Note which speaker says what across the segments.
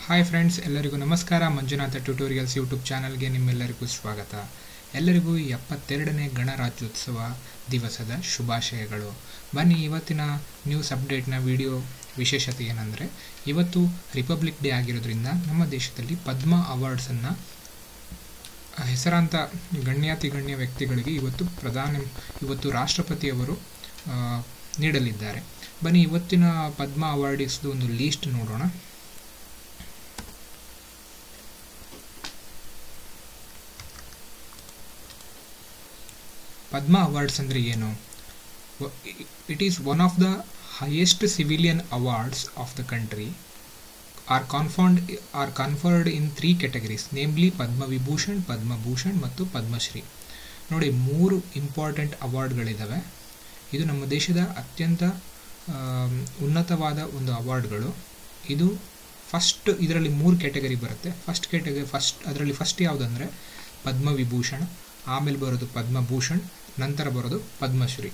Speaker 1: Hi friends ಎಲ್ಲರಿಗೂ ನಮಸ್ಕಾರ Manjunatha tutorials YouTube ಚಾನಲ್ಗೆ ನಿಮ್ಮೆಲ್ಲರಿಗೂ ಸ್ವಾಗತ ಎಲ್ಲರಿಗೂ ಈ ಎಪ್ಪತ್ತೆರಡನೇ ಗಣರಾಜ್ಯೋತ್ಸವ ದಿವಸದ ಶುಭಾಶಯಗಳು ಬನ್ನಿ ಇವತ್ತಿನ ನ್ಯೂಸ್ ಅಪ್ಡೇಟ್ನ ವಿಡಿಯೋ ವಿಶೇಷತೆ ಏನಂದರೆ ಇವತ್ತು ರಿಪಬ್ಲಿಕ್ ಡೇ ಆಗಿರೋದ್ರಿಂದ ನಮ್ಮ ದೇಶದಲ್ಲಿ ಪದ್ಮ ಅವಾರ್ಡ್ಸನ್ನು ಹೆಸರಾಂತ ಗಣ್ಯಾತಿ ಗಣ್ಯ ವ್ಯಕ್ತಿಗಳಿಗೆ ಇವತ್ತು ಪ್ರಧಾನಿ ಇವತ್ತು ರಾಷ್ಟ್ರಪತಿಯವರು ಆ, ನೀಡಲಿದ್ದಾರೆ ಬನ್ನಿ ಇವತ್ತಿನ ಪದ್ಮ ಅವಾರ್ಡಿಸ್ದು ಒಂದು ಲೀಸ್ಟ್ ನೋಡೋಣ ಪದ್ಮ ಅವಾರ್ಡ್ಸ್ ಅಂದರೆ ಏನು it is one of the highest civilian awards of the country are confound or conferred in three categories namely Padma Vibhushan Padma Bhushan ಮತ್ತು ಪದ್ಮಶ್ರೀ ನೋಡಿ ಮೂರು ಇಂಪಾರ್ಟೆಂಟ್ ಅವಾರ್ಡ್ಗಳಿದ್ದಾವೆ ಇದು ನಮ್ಮ ದೇಶದ ಅತ್ಯಂತ ಆಮ್, ಉನ್ನತವಾದ ಒಂದು ಅವಾರ್ಡ್ಗಳು ಇದು ಫಸ್ಟ್ ಇದರಲ್ಲಿ ಮೂರು ಕ್ಯಾಟಗರಿ ಬರುತ್ತೆ ಫಸ್ಟ್ ಕ್ಯಾಟಗರಿ ಫಸ್ಟ್ ಅದರಲ್ಲಿ ಫಸ್ಟ್ ಯಾವುದಂದರೆ ಪದ್ಮವಿಭೂಷಣ ಆಮೇಲೆ ಬರೋದು ಪದ್ಮಭೂಷಣ್ ನಂತರ ಬರೋದು ಪದ್ಮಶ್ರೀ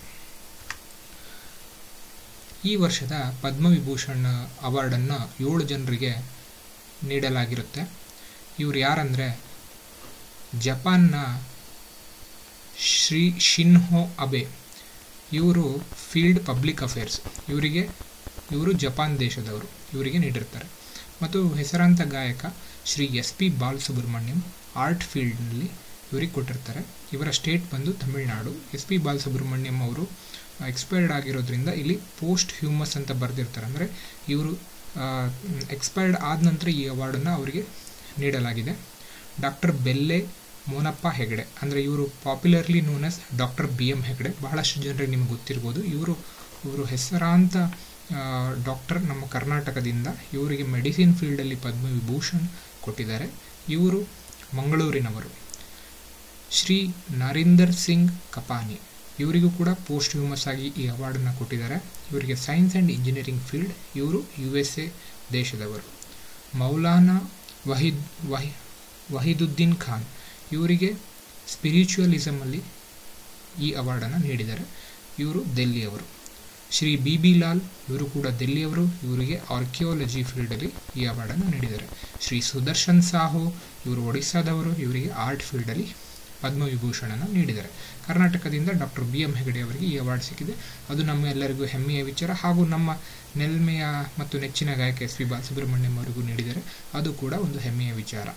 Speaker 1: ಈ ವರ್ಷದ ಪದ್ಮವಿಭೂಷಣ್ ಅವಾರ್ಡನ್ನು ಏಳು ಜನರಿಗೆ ನೀಡಲಾಗಿರುತ್ತೆ ಇವ್ರು ಯಾರಂದರೆ ಜಪಾನ್ನ ಶ್ರೀ ಶಿನ್ಹೋ ಅಬೆ ಇವರು ಫೀಲ್ಡ್ ಪಬ್ಲಿಕ್ ಅಫೇರ್ಸ್ ಇವರಿಗೆ ಇವರು ಜಪಾನ್ ದೇಶದವರು ಇವರಿಗೆ ನೀಡಿರ್ತಾರೆ ಮತ್ತು ಹೆಸರಾಂತ ಗಾಯಕ Shri S P Balasubrahmanyam art ಫೀಲ್ಡ್ನಲ್ಲಿ ಇವರಿಗೆ ಕೊಟ್ಟಿರ್ತಾರೆ ಇವರ ಸ್ಟೇಟ್ ಬಂದು ತಮಿಳುನಾಡು ಎಸ್ ಪಿ ಬಾಲಸುಬ್ರಹ್ಮಣ್ಯಂ ಅವರು ಎಕ್ಸ್ಪೈರ್ಡ್ ಆಗಿರೋದ್ರಿಂದ ಇಲ್ಲಿ ಪೋಸ್ಟ್ ಹ್ಯೂಮಸ್ ಅಂತ ಬರೆದಿರ್ತಾರೆ ಅಂದರೆ ಇವರು ಎಕ್ಸ್ಪೈರ್ಡ್ ಆದ ನಂತರ ಈ ಅವಾರ್ಡನ್ನು ಅವರಿಗೆ ನೀಡಲಾಗಿದೆ ಡಾಕ್ಟರ್ ಬೆಲ್ಲೆ ಮೋನಪ್ಪ ಹೆಗಡೆ ಅಂದರೆ ಇವರು popularly known as doctor B M Hegde ಬಹಳಷ್ಟು ಜನರಿಗೆ ನಿಮ್ಗೆ ಗೊತ್ತಿರ್ಬೋದು ಇವರು ಇವರು ಹೆಸರಾಂತ ಡಾಕ್ಟರ್ ನಮ್ಮ ಕರ್ನಾಟಕದಿಂದ ಇವರಿಗೆ ಮೆಡಿಸಿನ್ ಫೀಲ್ಡಲ್ಲಿ ಪದ್ಮವಿಭೂಷಣ್ ಕೊಟ್ಟಿದ್ದಾರೆ ಇವರು ಮಂಗಳೂರಿನವರು ಶ್ರೀ ನರೀಂದರ್ ಸಿಂಗ್ ಕಪಾನಿ ಇವರಿಗೂ ಕೂಡ ಪೋಸ್ಟ್ ಹ್ಯೂಮಸ್ ಆಗಿ ಈ ಅವಾರ್ಡನ್ನು ಕೊಟ್ಟಿದ್ದಾರೆ ಇವರಿಗೆ ಸೈನ್ಸ್ ಆ್ಯಂಡ್ ಇಂಜಿನಿಯರಿಂಗ್ ಫೀಲ್ಡ್ ಇವರು ಯು ಎಸ್ ಎ ದೇಶದವರು ಮೌಲಾನಾ ವಹೀದ್ ವಹಿ ವಹೀದುದ್ದೀನ್ ಖಾನ್ ಇವರಿಗೆ ಸ್ಪಿರಿಚುವಲಿಸಮಲ್ಲಿ ಈ ಅವಾರ್ಡನ್ನು ನೀಡಿದ್ದಾರೆ ಇವರು ದೆಲ್ಲಿಯವರು ಶ್ರೀ ಬಿ ಬಿ ಲಾಲ್ ಇವರು ಕೂಡ ದೆಲ್ಲಿಯವರು ಇವರಿಗೆ ಆರ್ಕಿಯಾಲಜಿ ಫೀಲ್ಡಲ್ಲಿ ಈ ಅವಾರ್ಡನ್ನು ನೀಡಿದ್ದಾರೆ ಶ್ರೀ ಸುದರ್ಶನ್ ಸಾಹು ಇವರು ಒಡಿಸ್ಸಾದವರು ಇವರಿಗೆ ಆರ್ಟ್ ಫೀಲ್ಡಲ್ಲಿ ಪದ್ಮವಿಭೂಷಣನ ನೀಡಿದ್ದಾರೆ ಕರ್ನಾಟಕದಿಂದ ಡಾಕ್ಟರ್ ಬಿ ಎಂ ಹೆಗಡೆ ಅವರಿಗೆ ಈ ಅವಾರ್ಡ್ ಸಿಕ್ಕಿದೆ ಅದು ನಮ್ಮ ಎಲ್ಲರಿಗೂ ಹೆಮ್ಮೆಯ ವಿಚಾರ ಹಾಗೂ ನಮ್ಮ ನೆಲ್ಮೆಯ ಮತ್ತು ನೆಚ್ಚಿನ ಗಾಯಕ ಎಸ್ ಪಿ ಬಾಲಸುಬ್ರಹ್ಮಣ್ಯಂ ಅವರಿಗೂ ನೀಡಿದ್ದಾರೆ ಅದು ಕೂಡ ಒಂದು ಹೆಮ್ಮೆಯ ವಿಚಾರ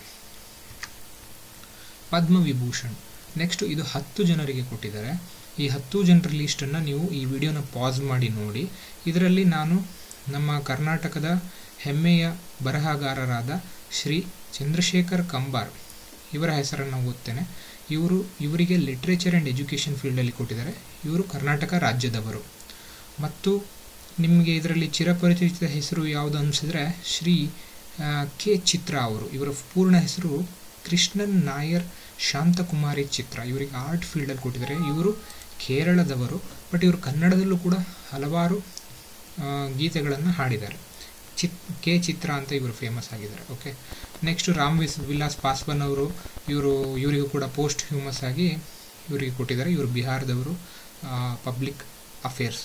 Speaker 1: ಪದ್ಮವಿಭೂಷಣ್ ನೆಕ್ಸ್ಟ್ ಇದು ಹತ್ತು ಜನರಿಗೆ ಕೊಟ್ಟಿದ್ದಾರೆ ಈ ಹತ್ತು ಜನರ ಲೀಸ್ಟನ್ನು ನೀವು ಈ ವಿಡಿಯೋನ ಪಾಸ್ ಮಾಡಿ ನೋಡಿ ಇದರಲ್ಲಿ ನಾನು ನಮ್ಮ ಕರ್ನಾಟಕದ ಹೆಮ್ಮೆಯ ಬರಹಗಾರರಾದ ಶ್ರೀ ಚಂದ್ರಶೇಖರ್ ಕಂಬಾರ್ ಇವರ ಹೆಸರನ್ನು ಓದ್ತೇನೆ ಇವರು ಇವರಿಗೆ ಲಿಟ್ರೇಚರ್ ಆ್ಯಂಡ್ ಎಜುಕೇಷನ್ ಫೀಲ್ಡಲ್ಲಿ ಕೊಟ್ಟಿದ್ದಾರೆ ಇವರು ಕರ್ನಾಟಕ ರಾಜ್ಯದವರು ಮತ್ತು ನಿಮಗೆ ಇದರಲ್ಲಿ ಚಿರಪರಿಚಿತ ಹೆಸರು ಯಾವುದು ಅನಿಸಿದ್ರೆ ಶ್ರೀ ಆ, ಕೆ ಚಿತ್ರ ಅವರು ಇವರ ಪೂರ್ಣ ಹೆಸರು ಕೃಷ್ಣನ್ ನಾಯರ್ ಶಾಂತಕುಮಾರಿ ಚಿತ್ರ ಇವರಿಗೆ ಆರ್ಟ್ ಫೀಲ್ಡಲ್ಲಿ ಕೊಟ್ಟಿದ್ದಾರೆ ಇವರು ಕೇರಳದವರು ಬಟ್ ಇವರು ಕನ್ನಡದಲ್ಲೂ ಕೂಡ ಹಲವಾರು ಗೀತೆಗಳನ್ನು ಹಾಡಿದ್ದಾರೆ ಚಿತ್ ಕೆ ಚಿತ್ರ ಅಂತ ಇವರು ಫೇಮಸ್ ಆಗಿದ್ದಾರೆ ಓಕೆ ನೆಕ್ಸ್ಟ್ ರಾಮ್ ವಿಸ್ ವಿಲಾಸ್ ಪಾಸ್ವಾನ್ ಅವರು ಇವರು ಇವರಿಗೂ ಕೂಡ ಪೋಸ್ಟ್ ಹ್ಯೂಮಸ್ ಆಗಿ ಇವರಿಗೆ ಕೊಟ್ಟಿದ್ದಾರೆ ಇವರು ಬಿಹಾರದವರು ಪಬ್ಲಿಕ್ ಅಫೇರ್ಸ್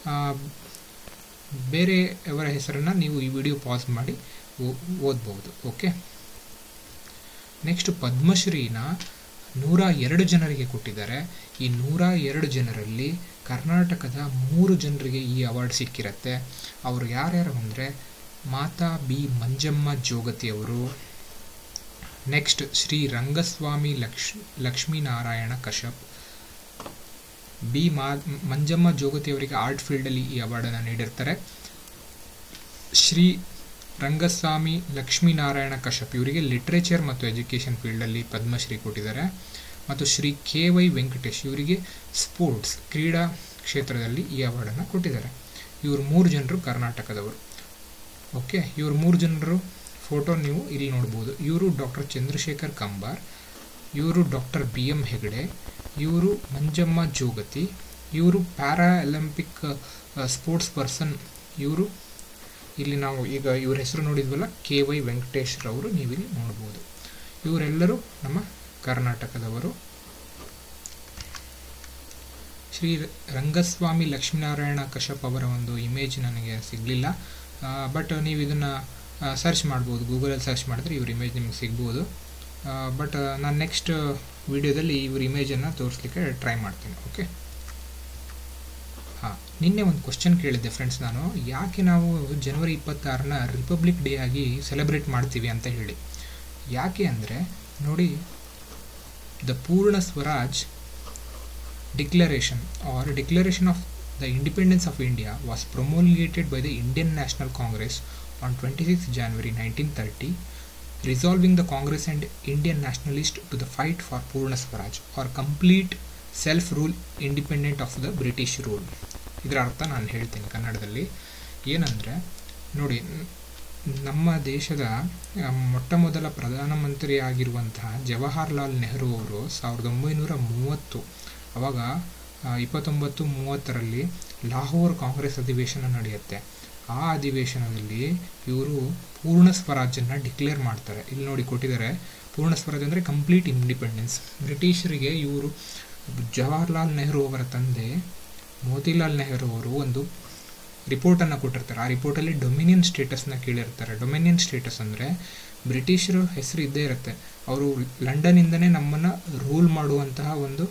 Speaker 1: ಬೇರೆಯವರ ಹೆಸರನ್ನು ನೀವು ಈ ವಿಡಿಯೋ ಪಾಸ್ ಮಾಡಿ ಓ- ಓದ್ಬೋದು ಓಕೆ ನೆಕ್ಸ್ಟ್ ಪದ್ಮಶ್ರೀನ ನೂರ ಎರಡು ಜನರಿಗೆ ಕೊಟ್ಟಿದ್ದಾರೆ ಈ ನೂರ ಎರಡು ಜನರಲ್ಲಿ ಕರ್ನಾಟಕದ ಮೂರು ಜನರಿಗೆ ಈ ಅವಾರ್ಡ್ ಸಿಕ್ಕಿರುತ್ತೆ ಅವರು ಯಾರ್ಯಾರು ಅಂದರೆ ಮಾತಾ ಬಿ ಮಂಜಮ್ಮ ಜೋಗತಿ ಅವರು ನೆಕ್ಸ್ಟ್ ಶ್ರೀ ರಂಗಸ್ವಾಮಿ ಲಕ್ಷ್ ಲಕ್ಷ್ಮೀನಾರಾಯಣ ಕಶ್ಯಪ್ ಬಿ ಮಾ ಮಂಜಮ್ಮ ಜೋಗತಿ ಅವರಿಗೆ ಆರ್ಟ್ ಫೀಲ್ಡಲ್ಲಿ ಈ ಅವಾರ್ಡನ್ನು ನೀಡಿರ್ತಾರೆ ಶ್ರೀ ರಂಗಸ್ವಾಮಿ ಲಕ್ಷ್ಮೀನಾರಾಯಣ ಕಶ್ಯಪ್ ಇವರಿಗೆ ಲಿಟ್ರೇಚರ್ ಮತ್ತು ಎಜುಕೇಷನ್ ಫೀಲ್ಡಲ್ಲಿ ಪದ್ಮಶ್ರೀ ಕೊಟ್ಟಿದ್ದಾರೆ ಮತ್ತು ಶ್ರೀ ಕೆ ವೈ ವೆಂಕಟೇಶ್ ಇವರಿಗೆ ಸ್ಪೋರ್ಟ್ಸ್ ಕ್ರೀಡಾ ಕ್ಷೇತ್ರದಲ್ಲಿ ಈ ಅವಾರ್ಡನ್ನು ಕೊಟ್ಟಿದ್ದಾರೆ ಇವರು ಮೂರು ಜನರು ಕರ್ನಾಟಕದವರು ಓಕೆ ಇವರು ಮೂರು ಜನರು ಫೋಟೋ ನೀವು ಇಲ್ಲಿ ನೋಡ್ಬೋದು ಇವರು ಡಾಕ್ಟರ್ ಚಂದ್ರಶೇಖರ್ ಕಂಬಾರ್ ಇವರು ಡಾಕ್ಟರ್ ಬಿ ಎಂ ಹೆಗಡೆ ಇವರು ಮಂಜಮ್ಮ ಜೋಗತಿ ಇವರು ಪ್ಯಾರಾ ಒಲಿಂಪಿಕ್ ಸ್ಪೋರ್ಟ್ಸ್ ಪರ್ಸನ್ ಇವರು ಇಲ್ಲಿ ನಾವು ಈಗ ಇವ್ರ ಹೆಸರು ನೋಡಿದ್ವಲ್ಲ ಕೆ ವೈ ವೆಂಕಟೇಶ್ರವರು ನೀವಿಲ್ಲಿ ನೋಡ್ಬೋದು ಇವರೆಲ್ಲರೂ ನಮ್ಮ ಕರ್ನಾಟಕದವರು ಶ್ರೀ ರಂಗಸ್ವಾಮಿ ಲಕ್ಷ್ಮೀನಾರಾಯಣ ಕಶ್ಯಪ್ ಅವರ ಒಂದು ಇಮೇಜ್ ನನಗೆ ಸಿಗಲಿಲ್ಲ ಬಟ್ ನೀವು ಇದನ್ನು ಸರ್ಚ್ ಮಾಡ್ಬೋದು ಗೂಗಲಲ್ಲಿ ಸರ್ಚ್ ಮಾಡಿದ್ರೆ ಇವ್ರ ಇಮೇಜ್ ನಿಮಗೆ ಸಿಗ್ಬೋದು ಬಟ್ ನಾನು ನೆಕ್ಸ್ಟ್ ವಿಡಿಯೋದಲ್ಲಿ ಇವ್ರ ಇಮೇಜನ್ನು ತೋರಿಸ್ಲಿಕ್ಕೆ ಟ್ರೈ ಮಾಡ್ತೀನಿ ಓಕೆ ಹಾಂ ನಿನ್ನೆ ಒಂದು ಕ್ವಶನ್ ಕೇಳಿದ್ದೆ ಫ್ರೆಂಡ್ಸ್ ನಾನು ಯಾಕೆ ನಾವು ಜನವರಿ ಇಪ್ಪತ್ತಾರನ ರಿಪಬ್ಲಿಕ್ ಡೇ ಆಗಿ ಸೆಲೆಬ್ರೇಟ್ ಮಾಡ್ತೀವಿ ಅಂತ ಹೇಳಿ ಯಾಕೆ ಅಂದರೆ ನೋಡಿ the Purna Swaraj declaration or declaration of the independence of India was promulgated by the Indian National Congress on twenty six January nineteen thirty resolving the Congress and Indian nationalists to the fight for Purna Swaraj or complete self rule independent of the British rule ಇದರ ಅರ್ಥ ನಾನು ಹೇಳ್ತೀನಿ ಕನ್ನಡದಲ್ಲಿ ಏನಂದರೆ ನೋಡಿ ನಮ್ಮ ದೇಶದ ಮೊಟ್ಟ ಮೊದಲ ಪ್ರಧಾನಮಂತ್ರಿ ಆಗಿರುವಂತಹ ಜವಾಹರ್ಲಾಲ್ ನೆಹರು ಅವರು ಸಾವಿರದ ಒಂಬೈನೂರ ಮೂವತ್ತು ಅವಾಗ ಇಪ್ಪತ್ತೊಂಬತ್ತು ಮೂವತ್ತರಲ್ಲಿ ಲಾಹೋರ್ ಕಾಂಗ್ರೆಸ್ ಅಧಿವೇಶನ ನಡೆಯುತ್ತೆ ಆ ಅಧಿವೇಶನದಲ್ಲಿ ಇವರು ಪೂರ್ಣ ಸ್ವರಾಜ್ಯನ ಡಿಕ್ಲೇರ್ ಮಾಡ್ತಾರೆ ಇಲ್ಲಿ ನೋಡಿ ಕೊಟ್ಟಿದ್ದಾರೆ ಪೂರ್ಣ ಸ್ವರಾಜ್ ಅಂದರೆ ಕಂಪ್ಲೀಟ್ ಇಂಡಿಪೆಂಡೆನ್ಸ್ ಬ್ರಿಟಿಷರಿಗೆ ಇವರು ಜವಾಹರ್ಲಾಲ್ ನೆಹರು ಅವರ ತಂದೆ ಮೋತಿಲಾಲ್ ನೆಹರು ಅವರು ಒಂದು ರಿಪೋರ್ಟನ್ನು ಕೊಟ್ಟಿರ್ತಾರೆ ಆ ರಿಪೋರ್ಟಲ್ಲಿ ಡೊಮಿನಿಯನ್ ಸ್ಟೇಟಸ್ನ ಕೇಳಿರ್ತಾರೆ ಡೊಮಿನಿಯನ್ ಸ್ಟೇಟಸ್ ಅಂದರೆ ಬ್ರಿಟಿಷರು ಹೆಸರು ಇದ್ದೇ ಇರುತ್ತೆ ಅವರು ಲಂಡನ್ನಿಂದನೇ ನಮ್ಮನ್ನು ರೂಲ್ ಮಾಡುವಂತಹ ಒಂದು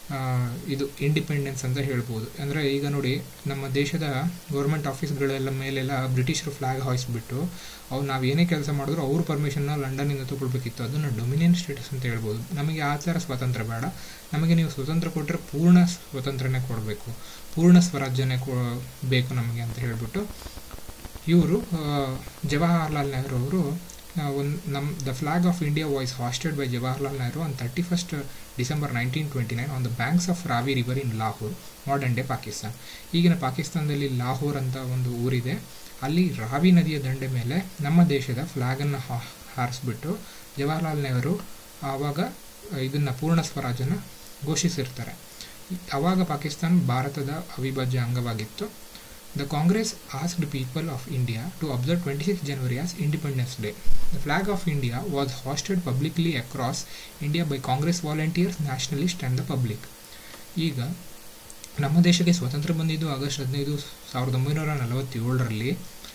Speaker 1: ಇದು ಇಂಡಿಪೆಂಡೆನ್ಸ್ ಅಂತ ಹೇಳ್ಬೋದು ಅಂದರೆ ಈಗ ನೋಡಿ ನಮ್ಮ ದೇಶದ ಗೌರ್ಮೆಂಟ್ ಆಫೀಸ್ಗಳೆಲ್ಲ ಮೇಲೆಲ್ಲ ಬ್ರಿಟಿಷರು ಫ್ಲಾಗ್ ಹಾಯಿಸ್ಬಿಟ್ಟು ಅವ್ರು ನಾವು ಏನೇ ಕೆಲಸ ಮಾಡಿದ್ರು ಅವ್ರ ಪರ್ಮಿಷನ್ನ ಲಂಡನ್ನಿಂದ ತೊಗೊಳ್ಬೇಕಿತ್ತು ಅದನ್ನು ಡೊಮಿನಿಯನ್ ಸ್ಟೇಟಸ್ ಅಂತ ಹೇಳ್ಬೋದು ನಮಗೆ ಆ ಥರ ಸ್ವಾತಂತ್ರ್ಯ ಬೇಡ ನಮಗೆ ನೀವು ಸ್ವತಂತ್ರ ಕೊಟ್ಟರೆ ಪೂರ್ಣ ಸ್ವತಂತ್ರನೇ ಕೊಡಬೇಕು ಪೂರ್ಣ ಸ್ವರಾಜ್ಯನೇ ಕೊ ಬೇಕು ನಮಗೆ ಅಂತ ಹೇಳಿಬಿಟ್ಟು ಇವರು ಜವಾಹರ್ಲಾಲ್ ನೆಹರು ಅವರು ಒಂದು ನಮ್ಮ the flag of India was hoisted by Jawaharlal Nehru on thirty first December nineteen twenty nine on the banks of Ravi river in Lahore modern day Pakistan ಈಗಿನ ಪಾಕಿಸ್ತಾನದಲ್ಲಿ ಲಾಹೋರ್ ಅಂತ ಒಂದು ಊರಿದೆ ಅಲ್ಲಿ ರಾವಿ ನದಿಯ ದಂಡೆ ಮೇಲೆ ನಮ್ಮ ದೇಶದ ಫ್ಲಾಗನ್ನು ಹಾರಿಸ್ಬಿಟ್ಟು ಜವಾಹರ್ಲಾಲ್ ನೆಹರು ಆವಾಗ ಇದನ್ನು ಪೂರ್ಣ ಸ್ವರಾಜನ ಘೋಷಿಸಿರ್ತಾರೆ ಆವಾಗ ಪಾಕಿಸ್ತಾನ ಭಾರತದ ಅವಿಭಾಜ್ಯ ಅಂಗವಾಗಿತ್ತು The Congress asked people of India to observe 26 January as Independence Day. The flag of India was hoisted publicly across India by Congress volunteers, nationalists and the public. ಈಗ ನಮ್ಮ ದೇಶಕ್ಕೆ ಸ್ವಾತಂತ್ರ್ಯ ಬಂದಿದ್ದು ಆಗಸ್ಟ್ ಹದಿನೈದು ಸಾವಿರದ ಒಂಬೈನೂರ ನಲವತ್ತೇಳರಲ್ಲಿ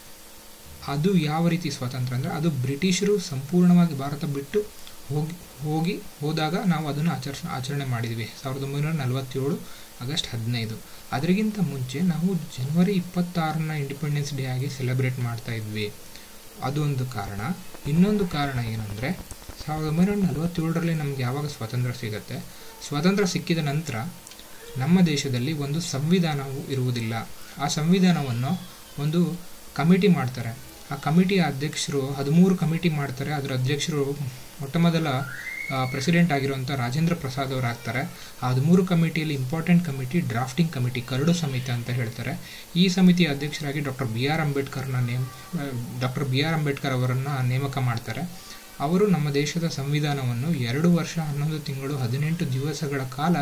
Speaker 1: ಅದು ಯಾವ ರೀತಿ ಸ್ವಾತಂತ್ರ್ಯ ಅಂದರೆ ಅದು ಬ್ರಿಟಿಷರು ಸಂಪೂರ್ಣವಾಗಿ ಭಾರತ ಬಿಟ್ಟು ಹೋಗಿ ಹೋಗಿ ಹೋದಾಗ ನಾವು ಅದನ್ನು ಆಚರಿಸ ಆಚರಣೆ ಮಾಡಿದ್ವಿ ಸಾವಿರದ ಒಂಬೈನೂರ ನಲವತ್ತೇಳು ಆಗಸ್ಟ್ ಹದಿನೈದು ಅದರಿಗಿಂತ ಮುಂಚೆ ನಾವು ಜನವರಿ ಇಪ್ಪತ್ತಾರನ ಇಂಡಿಪೆಂಡೆನ್ಸ್ ಡೇ ಆಗಿ ಸೆಲೆಬ್ರೇಟ್ ಮಾಡ್ತಾ ಇದ್ವಿ ಅದೊಂದು ಕಾರಣ ಇನ್ನೊಂದು ಕಾರಣ ಏನಂದರೆ ಸಾವಿರದ ಒಂಬೈನೂರ ನಲವತ್ತೇಳರಲ್ಲಿ ನಮ್ಗೆ ಯಾವಾಗ ಸ್ವಾತಂತ್ರ್ಯ ಸಿಗುತ್ತೆ ಸ್ವಾತಂತ್ರ್ಯ ಸಿಕ್ಕಿದ ನಂತರ ನಮ್ಮ ದೇಶದಲ್ಲಿ ಒಂದು ಸಂವಿಧಾನವು ಇರುವುದಿಲ್ಲ ಆ ಸಂವಿಧಾನವನ್ನು ಒಂದು ಕಮಿಟಿ ಮಾಡ್ತಾರೆ ಆ ಕಮಿಟಿಯ ಅಧ್ಯಕ್ಷರು ಹದಿಮೂರು ಕಮಿಟಿ ಮಾಡ್ತಾರೆ ಅದರ ಅಧ್ಯಕ್ಷರು ಮೊಟ್ಟ ಮೊದಲ ಪ್ರೆಸಿಡೆಂಟ್ ಆಗಿರುವಂಥ ರಾಜೇಂದ್ರ ಪ್ರಸಾದ್ ಅವರು ಆಗ್ತಾರೆ ಆ ಹದಿಮೂರು ಕಮಿಟಿಯಲ್ಲಿ ಇಂಪಾರ್ಟೆಂಟ್ ಕಮಿಟಿ ಡ್ರಾಫ್ಟಿಂಗ್ ಕಮಿಟಿ ಕರಡು ಸಮಿತಿ ಅಂತ ಹೇಳ್ತಾರೆ ಈ ಸಮಿತಿಯ ಅಧ್ಯಕ್ಷರಾಗಿ ಡಾಕ್ಟರ್ ಬಿ ಆರ್ ಅಂಬೇಡ್ಕರ್ನ name doctor B R Ambedkar ಅವರನ್ನು ನೇಮಕ ಮಾಡ್ತಾರೆ ಅವರು ನಮ್ಮ ದೇಶದ ಸಂವಿಧಾನವನ್ನು ಎರಡು ವರ್ಷ ಹನ್ನೊಂದು ತಿಂಗಳು ಹದಿನೆಂಟು ದಿವಸಗಳ ಕಾಲ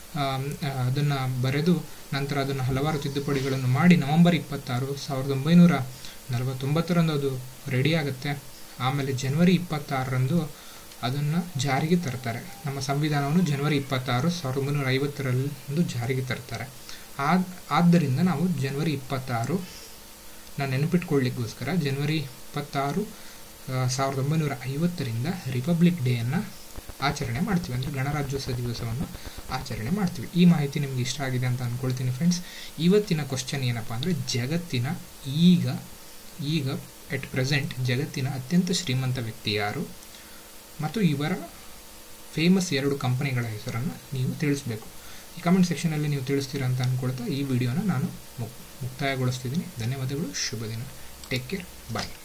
Speaker 1: ಅದನ್ನು ಬರೆದು ನಂತರ ಅದನ್ನು ಹಲವಾರು ತಿದ್ದುಪಡಿಗಳನ್ನು ಮಾಡಿ ನವೆಂಬರ್ ಇಪ್ಪತ್ತಾರು ಸಾವಿರದ ಒಂಬೈನೂರ ನಲವತ್ತೊಂಬತ್ತರಂದು ಅದು ರೆಡಿ ಆಗುತ್ತೆ ಆಮೇಲೆ ಜನವರಿ ಇಪ್ಪತ್ತಾರರಂದು ಅದನ್ನು ಜಾರಿಗೆ ತರ್ತಾರೆ ನಮ್ಮ ಸಂವಿಧಾನವನ್ನು ಜನವರಿ ಇಪ್ಪತ್ತಾರು ಸಾವಿರದ ಒಂಬೈನೂರ ಐವತ್ತರಂದು ಜಾರಿಗೆ ತರ್ತಾರೆ ಆದ ಆದ್ದರಿಂದ ನಾವು ಜನವರಿ ಇಪ್ಪತ್ತಾರು ನಾನು ನೆನಪಿಟ್ಕೊಳ್ಳಿಕ್ಕೋಸ್ಕರ ಜನವರಿ ಇಪ್ಪತ್ತಾರು ಸಾವಿರದ ಒಂಬೈನೂರ ಐವತ್ತರಿಂದ ರಿಪಬ್ಲಿಕ್ ಡೇಯನ್ನು ಆಚರಣೆ ಮಾಡ್ತೀವಿ ಅಂದರೆ ಗಣರಾಜ್ಯೋತ್ಸವ ದಿವಸವನ್ನು ಆಚರಣೆ ಮಾಡ್ತೀವಿ ಈ ಮಾಹಿತಿ ನಿಮ್ಗೆ ಇಷ್ಟ ಆಗಿದೆ ಅಂತ ಅಂದ್ಕೊಳ್ತೀನಿ ಫ್ರೆಂಡ್ಸ್ ಇವತ್ತಿನ ಕ್ವಶನ್ ಏನಪ್ಪ ಅಂದರೆ ಜಗತ್ತಿನ ಈಗ ಈಗ ಎಟ್ ಪ್ರೆಸೆಂಟ್ ಜಗತ್ತಿನ ಅತ್ಯಂತ ಶ್ರೀಮಂತ ವ್ಯಕ್ತಿ ಯಾರು ಮತ್ತು ಇವರ ಫೇಮಸ್ ಎರಡು ಕಂಪನಿಗಳ ಹೆಸರನ್ನು ನೀವು ತಿಳಿಸ್ಬೇಕು ಈ ಕಮೆಂಟ್ ಸೆಕ್ಷನಲ್ಲಿ ನೀವು ತಿಳಿಸ್ತೀರಾ ಅಂತ ಅಂದ್ಕೊಳ್ತಾ ಈ ವಿಡಿಯೋನ ನಾನು ಮುಕ್ತಾಯಗೊಳಿಸ್ತಿದ್ದೀನಿ ಧನ್ಯವಾದಗಳು ಶುಭ ದಿನ ಟೇಕ್ ಕೇರ್ ಬಾಯ್